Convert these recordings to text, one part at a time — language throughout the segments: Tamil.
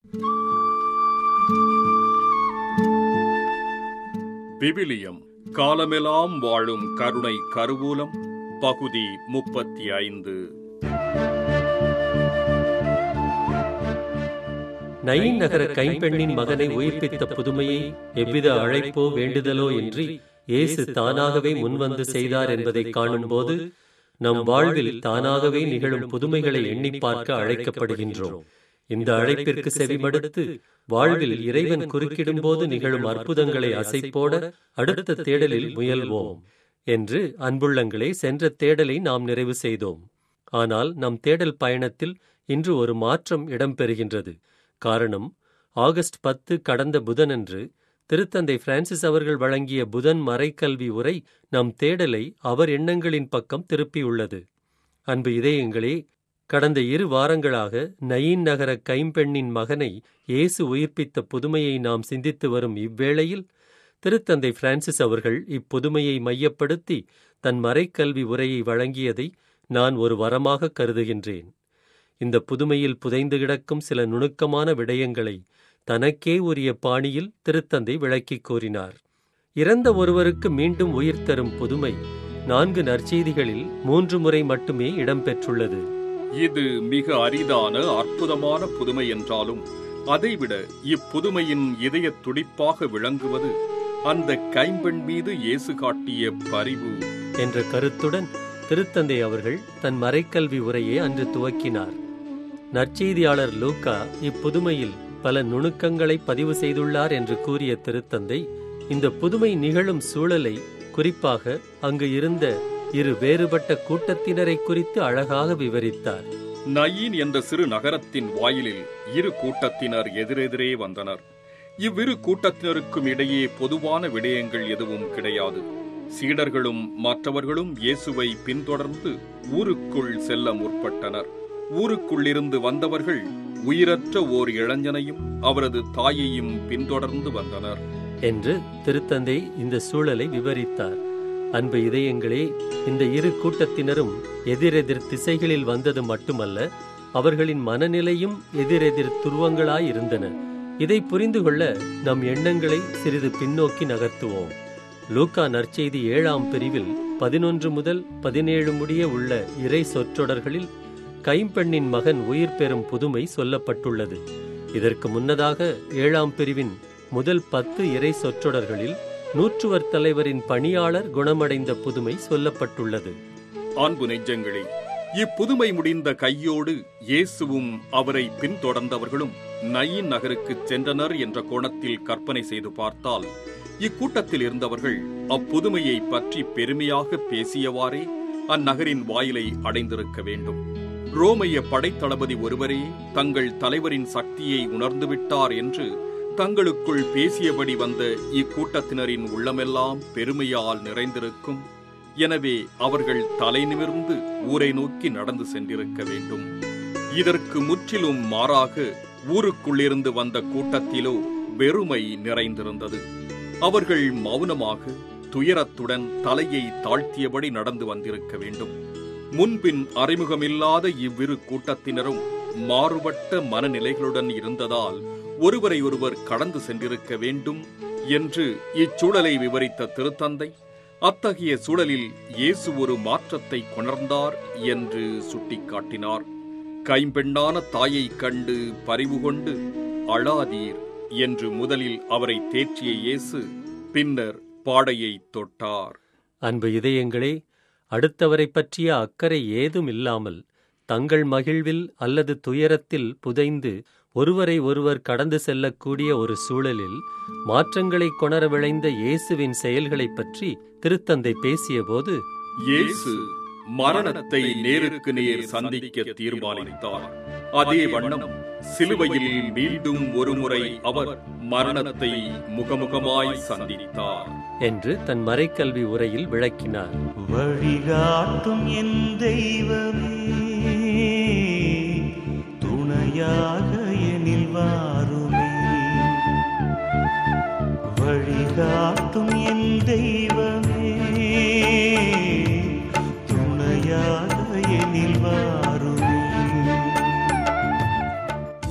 விவிலியம் காலமெல்லாம் வாழும் கருணை கருவூலம் பகுதி முப்பத்தி ஐந்து நயின் நகர கைம்பெண்ணின் மகனை உயிர்ப்பித்த புதுமையை எவ்வித அழைப்போ வேண்டுதலோ இன்றி இயேசு தானாகவே முன்வந்து செய்தார் என்பதை காணும்போது நம் வாழ்வில் தானாகவே நிகழும் புதுமைகளை எண்ணி பார்க்க அழைக்கப்படுகின்றோம் இந்த அழைப்பிற்கு செவிமடுத்து வாழ்வில் இறைவன் குறுக்கிடும் போது நிகழும் அற்புதங்களை அசைப்போட அடுத்த தேடலில் முயல்வோம் என்று அன்புள்ளங்களே சென்ற தேடலை நாம் நிறைவு செய்தோம் ஆனால் நம் தேடல் பயணத்தில் இன்று ஒரு மாற்றம் இடம்பெறுகின்றது காரணம் ஆகஸ்ட் பத்து கடந்த புதனன்று திருத்தந்தை பிரான்சிஸ் அவர்கள் வழங்கிய புதன் மறைக்கல்வி உரை நம் தேடலை அவர் எண்ணங்களின் பக்கம் திருப்பியுள்ளது அன்பு இதயங்களே கடந்த இரு வாரங்களாக நயீன் நகர கைம்பெண்ணின் மகனை இயேசு உயிர்ப்பித்த புதுமையை நாம் சிந்தித்து வரும் இவ்வேளையில் திருத்தந்தை பிரான்சிஸ் அவர்கள் இப்புதுமையை மையப்படுத்தி தன் மறைக்கல்வி உரையை வழங்கியதை நான் ஒரு வரமாக கருதுகின்றேன் இந்த புதுமையில் புதைந்து கிடக்கும் சில நுணுக்கமான விடயங்களை தனக்கே உரிய பாணியில் திருத்தந்தை விளக்கிக் கூறினார் இறந்த ஒருவருக்கு மீண்டும் உயிர் தரும் புதுமை நான்கு நற்செய்திகளில் மூன்று முறை மட்டுமே இடம்பெற்றுள்ளது இது மிக அரிதான அற்புதமான புதுமை என்றாலும் அதைவிட இப்புதுமையின் இதய துடிப்பாக விளங்குவது அந்த கைம்பெண் மீது இயேசு காட்டிய பரிவு என்ற கருத்துடன் திருத்தந்தை அவர்கள் தன் மறைக்கல்வி உரையை அன்று துவக்கினார் நற்செய்தியாளர் லூக்கா இப்புதுமையில் பல நுணுக்கங்களை பதிவு செய்துள்ளார் என்று கூறிய திருத்தந்தை இந்த புதுமை நிகழும் சூழலை குறிப்பாக அங்கு இருந்த இரு வேறுபட்ட கூட்டத்தினரை குறித்து அழகாக விவரித்தார் நயீன் என்ற சிறு நகரத்தின் வாயிலில் இரு கூட்டத்தினர் எதிரெதிரே வந்தனர் இவ்விரு கூட்டத்தினருக்கும் இடையே பொதுவான விடயங்கள் எதுவும் கிடையாது சீடர்களும் மற்றவர்களும் இயேசுவை பின்தொடர்ந்து ஊருக்குள் செல்ல முற்பட்டனர் ஊருக்குள்ளிருந்து வந்தவர்கள் உயிரற்ற ஓர் இளைஞனையும் அவரது தாயையும் பின்தொடர்ந்து வந்தனர் என்று திருத்தந்தை இந்த சூழலை விவரித்தார் அன்பு இதயங்களே இந்த இரு கூட்டத்தினரும் எதிரெதிர் திசைகளில் வந்தது மட்டுமல்ல அவர்களின் மனநிலையும் எதிரெதிர் துருவங்களாய் இருந்தன இதை புரிந்து கொள்ள நம் எண்ணங்களை சிறிது பின்னோக்கி நகர்த்துவோம் லூக்கா நற்செய்தி ஏழாம் பிரிவில் பதினொன்று முதல் பதினேழு முடிய உள்ள இறை சொற்றொடர்களில் கைம்பெண்ணின் மகன் உயிர் பெறும் புதுமை சொல்லப்பட்டுள்ளது இதற்கு முன்னதாக ஏழாம் பிரிவின் முதல் பத்து இறை சொற்றொடர்களில் நூற்றுவர் தலைவரின் பணியாளர் குணமடைந்த புதுமை சொல்லப்பட்டுள்ளது அன்பு நெஞ்சங்களே இப்புதுமை முடிந்த கையோடு இயேசுவும் அவரை பின்தொடர்ந்தவர்களும் நயீன் நகருக்கு சென்றனர் என்ற கோணத்தில் கற்பனை செய்து பார்த்தால் இக்கூட்டத்தில் இருந்தவர்கள் அப்புதுமையை பற்றி பெருமையாக பேசியவாறே அந்நகரின் வாயிலை அடைந்திருக்க வேண்டும் ரோமைய படைத்தளபதி ஒருவரே தங்கள் தலைவரின் சக்தியை உணர்ந்துவிட்டார் என்று தங்களுக்குள் பேசியபடி வந்த இக்கூட்டத்தினரின் உள்ளமெல்லாம் பெருமையால் நிறைந்திருக்கும் எனவே அவர்கள் தலை நிமிர்ந்து ஊரை நோக்கி நடந்து சென்றிருக்க வேண்டும் இதற்கு முற்றிலும் மாறாக ஊருக்குள்ளிருந்து வந்த கூட்டத்திலோ வெறுமை நிறைந்திருந்தது அவர்கள் மௌனமாக துயரத்துடன் தலையை தாழ்த்தியபடி நடந்து வந்திருக்க வேண்டும் முன்பின் அறிமுகமில்லாத இவ்விரு கூட்டத்தினரும் மாறுபட்ட மனநிலைகளுடன் இருந்ததால் ஒருவரை ஒருவர் கடந்து சென்றிருக்க வேண்டும் என்று இச்சூழலை விவரித்த திருத்தந்தை அத்தகைய சூழலில் இயேசு ஒரு மாற்றத்தை கொணர்ந்தார் என்று சுட்டிக்காட்டினார் கைம்பெண்ணான தாயை கண்டு பரிவு கொண்டு அழாதீர் என்று முதலில் அவரை தேற்றிய இயேசு பின்னர் பாடையை தொட்டார் அன்பு இதயங்களே அடுத்தவரை பற்றிய அக்கறை ஏதும் இல்லாமல் தங்கள் மகிழ்வில் அல்லது துயரத்தில் புதைந்து ஒருவரை ஒருவர் கடந்து செல்லக்கூடிய ஒரு சூழலில் மாற்றங்களை கொணர விளைந்த இயேசுவின் செயல்களைப் பற்றி திருத்தந்தை பேசியபோது இயேசு மரணத்தை நேருக்கு நேர் சந்திக்க தீர்மானித்தார் அதே வண்ணம் சிலுவையில் மீண்டும் ஒருமுறை அவர் மரணத்தை முகமுகமாய் சந்தித்தார் என்று தன் மறைக்கல்வி உரையில் விளக்கினார் வழிகாட்டும் என் தெய்வமே துணையாக எனில் வாருமே வழிகாட்டும் என் தெய்வமே துணையாக எனில் வாருமே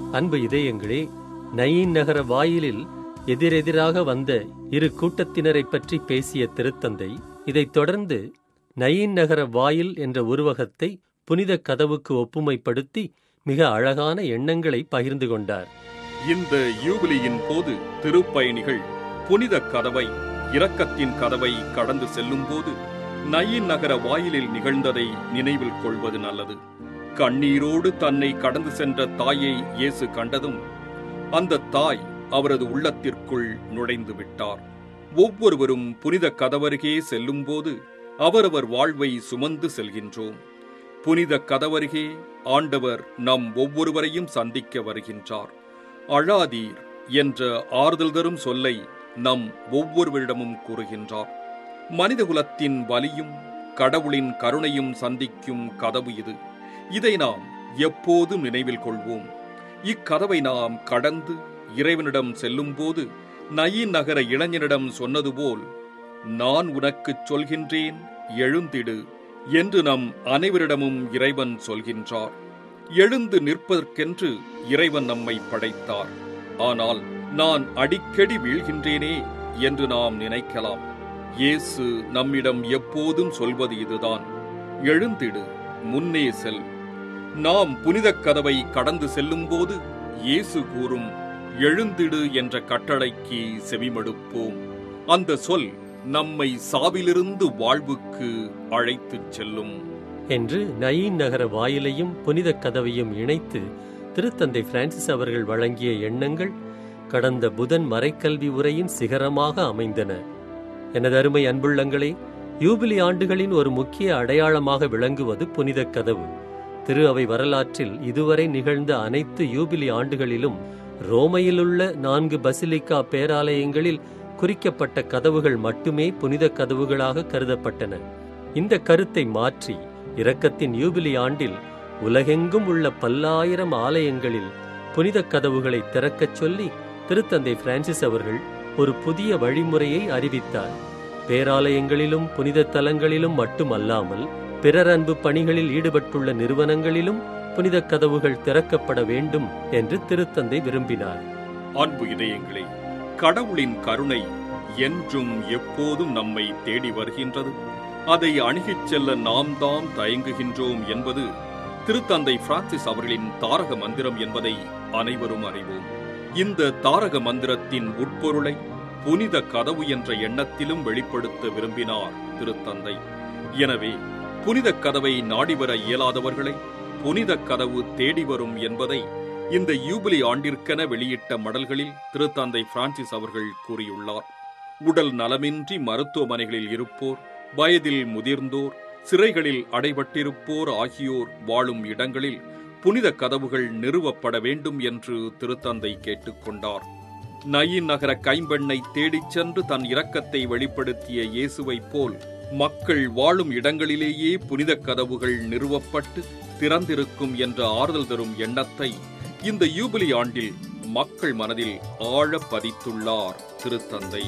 அன்பு இதயங்களே நயீன் நகர வாயிலில் எதிரெதிராக வந்த இரு கூட்டத்தினரைப் பற்றி பேசிய திருத்தந்தை இதைத் தொடர்ந்து நயீன் நகர வாயில் என்ற உருவகத்தை புனித கதவுக்கு ஒப்புமைப்படுத்தி மிக அழகான எண்ணங்களை பகிர்ந்து கொண்டார் இந்த யூபிலியின் போது திருப்பயணிகள் புனித கதவை இரக்கத்தின் கதவை கடந்து செல்லும்போது நயின் நகர வாயிலில் நிகழ்ந்ததை நினைவில் கொள்வது நல்லது கண்ணீரோடு தன்னை கடந்து சென்ற தாயை இயேசு கண்டதும் அந்த தாய் அவரது உள்ளத்திற்குள் நுழைந்து விட்டார் ஒவ்வொருவரும் புனித கதவருகே செல்லும்போது அவரவர் வாழ்வை சுமந்து செல்கின்றோம் புனித கதவருகே ஆண்டவர் நம் ஒவ்வொருவரையும் சந்திக்க வருகின்றார் அழாதீர் என்ற ஆறுதல் தரும் சொல்லை நம் ஒவ்வொருவரிடமும் கூறுகின்றார் மனிதகுலத்தின் வலியும் கடவுளின் கருணையும் சந்திக்கும் கதவு இது இதை நாம் எப்போதும் நினைவில் கொள்வோம் இக்கதவை நாம் கடந்து இறைவனிடம் செல்லும்போது நயீன் நகர இளைஞனிடம் சொன்னது போல் நான் உனக்குச் சொல்கின்றேன் எழுந்திடு என்று நம் அனைவரிடமும் இறைவன் சொல்கின்றார் எழுந்து நிற்பதற்கென்று இறைவன் நம்மை படைத்தார் ஆனால் நான் அடிக்கடி வீழ்கின்றேனே என்று நாம் நினைக்கலாம் இயேசு நம்மிடம் எப்போதும் சொல்வது இதுதான் எழுந்திடு முன்னே செல் நாம் புனிதக் கதவை கடந்து செல்லும்போது இயேசு கூறும் எழுந்திடு என்ற கட்டளைக்கு செவிமடுப்போம் அந்த சொல் நம்மை சாவிலிருந்து வாழ்வுக்கு அழைத்துச் செல்லும் என்று நயீன் நகர வாயிலையும் புனித கதவையும் இணைத்து திருத்தந்தை பிரான்சிஸ் அவர்கள் வழங்கிய எண்ணங்கள் கடந்த புதன் மறைக்கல்வி உரையின் சிகரமாக அமைந்தன எனது அருமை அன்புள்ளங்களே யூபிலி ஆண்டுகளின் ஒரு முக்கிய அடையாளமாக விளங்குவது புனித கதவு திரு அவை வரலாற்றில் இதுவரை நிகழ்ந்த அனைத்து யூபிலி ஆண்டுகளிலும் ரோமையிலுள்ள நான்கு பசிலிக்கா பேராலயங்களில் குறிக்கப்பட்ட கதவுகள் மட்டுமே புனித கதவுகளாக கருதப்பட்டன இந்த கருத்தை மாற்றி இரக்கத்தின் யூபிலி ஆண்டில் உலகெங்கும் உள்ள பல்லாயிரம் ஆலயங்களில் புனித கதவுகளை திறக்கச் சொல்லி திருத்தந்தை பிரான்சிஸ் அவர்கள் ஒரு புதிய வழிமுறையை அறிவித்தார் பேராலயங்களிலும் புனித தலங்களிலும் மட்டுமல்லாமல் பிறர் அன்பு பணிகளில் ஈடுபட்டுள்ள நிறுவனங்களிலும் புனித கதவுகள் திறக்கப்பட வேண்டும் என்று திருத்தந்தை விரும்பினார் அன்பு இதயங்களே கடவுளின் கருணை என்றும் எப்போதும் நம்மை தேடி வருகின்றது அதை அணுகிச் செல்ல நாம் தாம் தயங்குகின்றோம் என்பது திருத்தந்தை பிரான்சிஸ் அவர்களின் தாரக மந்திரம் என்பதை அனைவரும் அறிவோம் இந்த தாரக மந்திரத்தின் உட்பொருளை புனித கதவு என்ற எண்ணத்திலும் வெளிப்படுத்த விரும்பினார் திருத்தந்தை எனவே புனித கதவை நாடிவர இயலாதவர்களை புனித கதவு தேடி வரும் என்பதை இந்த யூபிலி ஆண்டிற்கென வெளியிட்ட மடல்களில் திருத்தந்தை பிரான்சிஸ் அவர்கள் கூறியுள்ளார் உடல் நலமின்றி மருத்துவமனைகளில் இருப்போர் வயதில் முதிர்ந்தோர் சிறைகளில் அடைபட்டிருப்போர் ஆகியோர் வாழும் இடங்களில் புனித கதவுகள் நிறுவப்பட வேண்டும் என்று திருத்தந்தை கேட்டுக்கொண்டார் நயின் நகர கைம்பெண்ணை தேடிச் சென்று தன் இரக்கத்தை வெளிப்படுத்திய இயேசுவைப் போல் மக்கள் வாழும் இடங்களிலேயே புனித கதவுகள் நிறுவப்பட்டு திறந்திருக்கும் என்ற ஆறுதல் தரும் எண்ணத்தை இந்த யூபிலி ஆண்டில் மக்கள் மனதில் ஆழ பதித்துள்ளார் திருத்தந்தை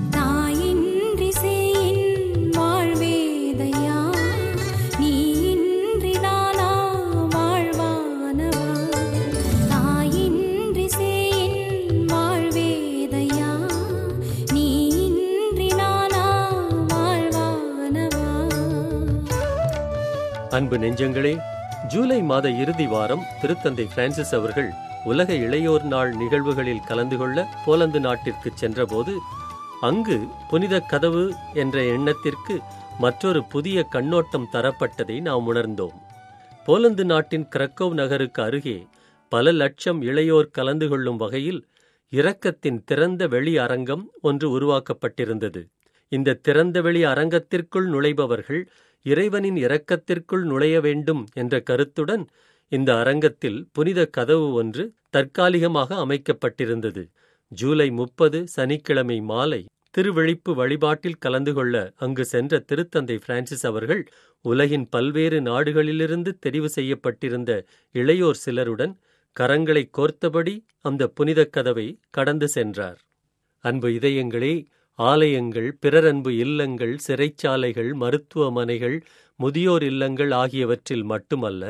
தாயின்றி சேயின் வாழ்வேதையா நீ இன்றி நானா வாழ்வானவா தாயின்றி சேயின் வாழ்வேதையா நீ இன்றி நானா வாழ்வானவா அன்பு நெஞ்சங்களே ஜூலை மாத இறுதி வாரம் திருத்தந்தை பிரான்சிஸ் அவர்கள் உலக இளையோர் நாள் நிகழ்வுகளில் கலந்து கொள்ள போலந்து நாட்டிற்கு சென்றபோது அங்கு புனித கதவு என்ற எண்ணத்திற்கு மற்றொரு புதிய கண்ணோட்டம் தரப்பட்டதை நாம் உணர்ந்தோம் போலந்து நாட்டின் கிரக்கோவ் நகருக்கு அருகே பல லட்சம் இளையோர் கலந்து கொள்ளும் வகையில் இரக்கத்தின் திறந்த வெளி அரங்கம் ஒன்று உருவாக்கப்பட்டிருந்தது இந்த திறந்த வெளி அரங்கத்திற்குள் நுழைபவர்கள் இறைவனின் இரக்கத்திற்குள் நுழைய வேண்டும் என்ற கருத்துடன் இந்த அரங்கத்தில் புனித கதவு ஒன்று தற்காலிகமாக அமைக்கப்பட்டிருந்தது ஜூலை முப்பது சனிக்கிழமை மாலை திருவெழிப்பு வழிபாட்டில் கலந்து கொள்ள அங்கு சென்ற திருத்தந்தை பிரான்சிஸ் அவர்கள் உலகின் பல்வேறு நாடுகளிலிருந்து தெரிவு செய்யப்பட்டிருந்த இளையோர் சிலருடன் கரங்களை கோர்த்தபடி அந்த புனித கதவை கடந்து சென்றார் அன்பு இதயங்களே ஆலயங்கள் பிறரன்பு இல்லங்கள் சிறைச்சாலைகள் மருத்துவமனைகள் முதியோர் இல்லங்கள் ஆகியவற்றில் மட்டுமல்ல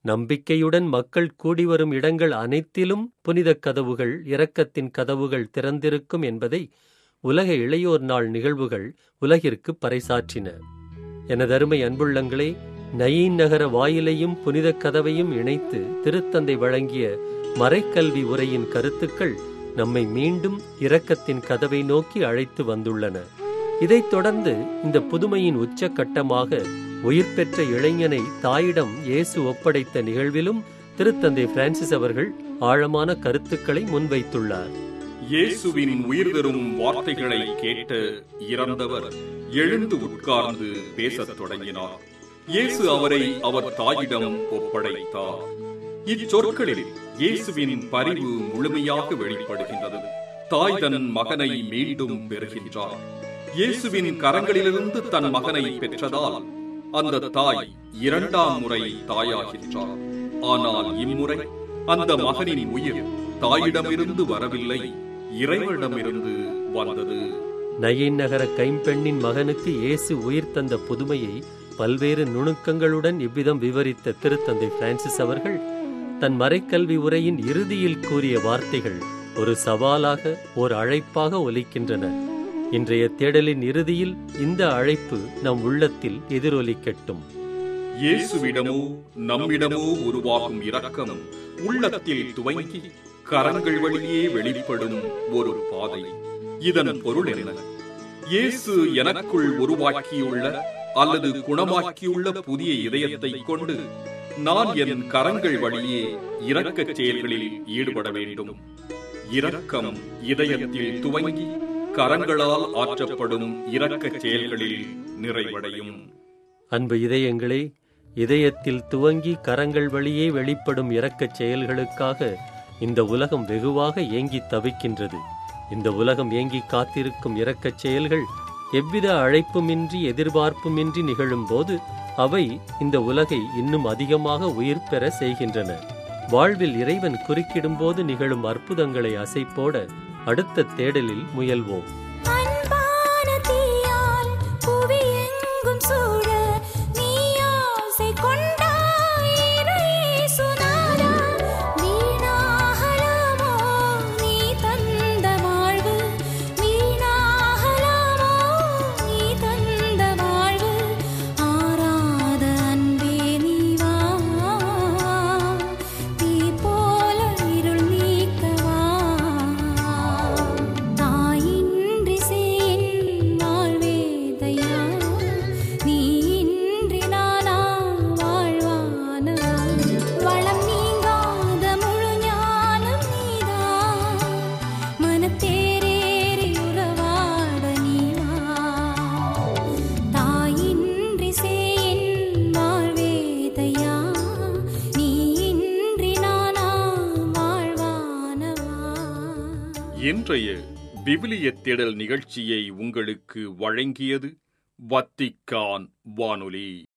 நம்பிக்கையுடன் மக்கள் கூடி வரும் இடங்கள் அனைத்திலும் புனிதக் கதவுகள் இரக்கத்தின் கதவுகள் திறந்திருக்கும் என்பதை உலக இளையோர் நாள் நிகழ்வுகள் உலகிற்கு பறைசாற்றின எனதருமை அன்புள்ளங்களே நயீன் நகர வாயிலையும் புனிதக் கதவையும் இணைத்து திருத்தந்தை வழங்கிய மறைக்கல்வி உரையின் கருத்துக்கள் நம்மை மீண்டும் இரக்கத்தின் கதவை நோக்கி அழைத்து வந்துள்ளன இதைத் தொடர்ந்து இந்த புதுமையின் உச்சக்கட்டமாக உயிர் பெற்ற இளைஞனை தாயிடம் இயேசு ஒப்படைத்த நிகழ்விலும் திருத்தந்தை பிரான்சிஸ் அவர்கள் ஆழமான கருத்துக்களை முன்வைத்துள்ளார் இயேசுவின் உயிர் தரும் வார்த்தைகளை கேட்டு இறந்தவர் எழுந்து உட்கார்ந்து பேசத் தொடங்கினார் இயேசு அவரை அவர் தாயிடம் ஒப்படைத்தார் இச்சொற்களில் இயேசுவின் பரிவு முழுமையாக வெளிப்படுகின்றது தாய் தன் மகனை மீண்டும் பெறுகின்றார் இயேசுவின் கரங்களிலிருந்து தன் மகனை பெற்றதால் அந்த தாய் இரண்டாம் முறை தாயாகின்றார் ஆனால் இம்முறை அந்த மகனின் உயிர் தாயிடமிருந்து வரவில்லை இறைவனிடமிருந்து வந்தது நயீன் நகர கைம்பெண்ணின் மகனுக்கு இயேசு உயிர் தந்த புதுமையை பல்வேறு நுணுக்கங்களுடன் இவ்விதம் விவரித்த திருத்தந்தை பிரான்சிஸ் அவர்கள் தன் மறைக்கல்வி உரையின் இறுதியில் கூறிய வார்த்தைகள் ஒரு சவாலாக ஓர் அழைப்பாக ஒலிக்கின்றன இன்றைய தேடலின் இறுதியில் இந்த அழைப்பு நம் உள்ளத்தில் எதிரொலிக்கட்டும் இயேசுவிடமோ நம்மிடமோ உருவாகும் இரக்கம் உள்ளத்தில் துவங்கி கரங்கள் வழியே வெளிப்படும் ஒரு பாதை இதன் பொருள் என்ன இயேசு எனக்குள் உருவாக்கியுள்ள அல்லது குணமாக்கியுள்ள புதிய இதயத்தை கொண்டு நான் என் கரங்கள் வழியே இரக்கச் செயல்களில் ஈடுபட வேண்டும் இரக்கம் இதயத்தில் துவங்கி கரங்களால் ஆற்றப்படும் இரக்கச் செயல்களில் நிறைவடையும் அன்பு இதயங்களே இதயத்தில் துவங்கி கரங்கள் வழியே வெளிப்படும் இரக்கச் செயல்களுக்காக இந்த உலகம் வெகுவாக ஏங்கி தவிக்கின்றது இந்த உலகம் ஏங்கி காத்திருக்கும் இரக்கச் செயல்கள் எவ்வித அழைப்புமின்றி எதிர்பார்ப்புமின்றி நிகழும்போது அவை இந்த உலகை இன்னும் அதிகமாக உயிர் பெற செய்கின்றன வாழ்வில் இறைவன் குறுக்கிடும்போது நிகழும் அற்புதங்களை அசைப்போட அடுத்த தேடலில் முயல்வோம் அன்பான தீயால் புவி எங்கும் சூழ நீ ஆசை கொண்டாய் இயேசுநாதா வீணாகலாமோ நீ தந்த வாழ்வு வீணாகலாமோ நீ தந்த வாழ்வு ஆராத அன்பே நீ வா தீ போல இருள் நீக்கவா தாயின்றி சேன் வாழ்வேதையா நீ இன்றி நானா வாழ்வானவா வளம் நீங்காத முழு ஞானம் நீதான் மனத்தேரேறி உறவாட நீவா தாயின்றி சேன் வாழ்வேதையா நீ இன்றி நானா வாழ்வானவா இன்றைய விவிலிய தேடல் நிகழ்ச்சியை உங்களுக்கு வழங்கியது வத்திக்கான் வானொலி